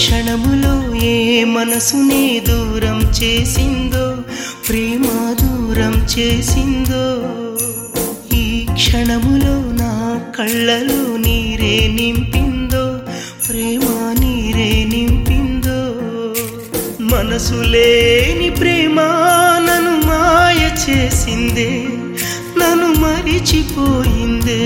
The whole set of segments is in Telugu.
క్షణములో ఏ మనసుని దూరం చేసిందో ప్రేమ దూరం చేసిందో ఈ క్షణములో నా కళ్ళలో నీరే నింపిందో ప్రేమ నీరే నింపిందో మనసు లేని ప్రేమ నన్ను మాయ చేసిందే నన్ను మరిచిపోయిందే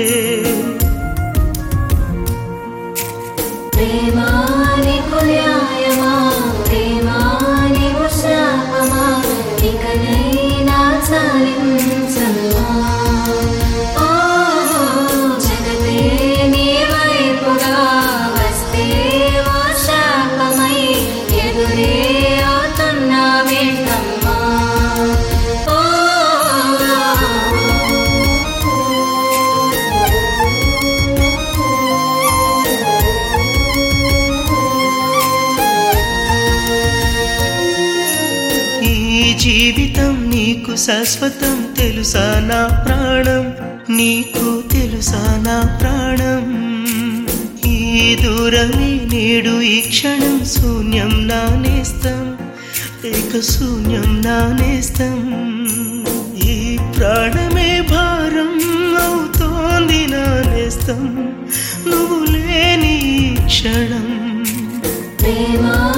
ప్రేమాని కుల్యాయమా ప్రేమాని ఉశాపమా ఇకనైనా చాలించమ్మా ఓ జగతే నీ వైపుగా వస్తే ఓ శాపమై ఎదురే అవుతున్నా వేటమ్మా ఓ ఈ జీవితం నీకు శాశ్వతం తెలుసా నా ప్రాణం నీకు తెలుసా నా ప్రాణం ఈ దూరమే నేడు ఈ క్షణం శూన్యం నా నేస్తం ఏక శూన్యం నా నేస్తం ఈ ప్రాణమే భారం అవుతోంది నా నేస్తం నువ్వు లేని ఈ క్షణం ప్రేమా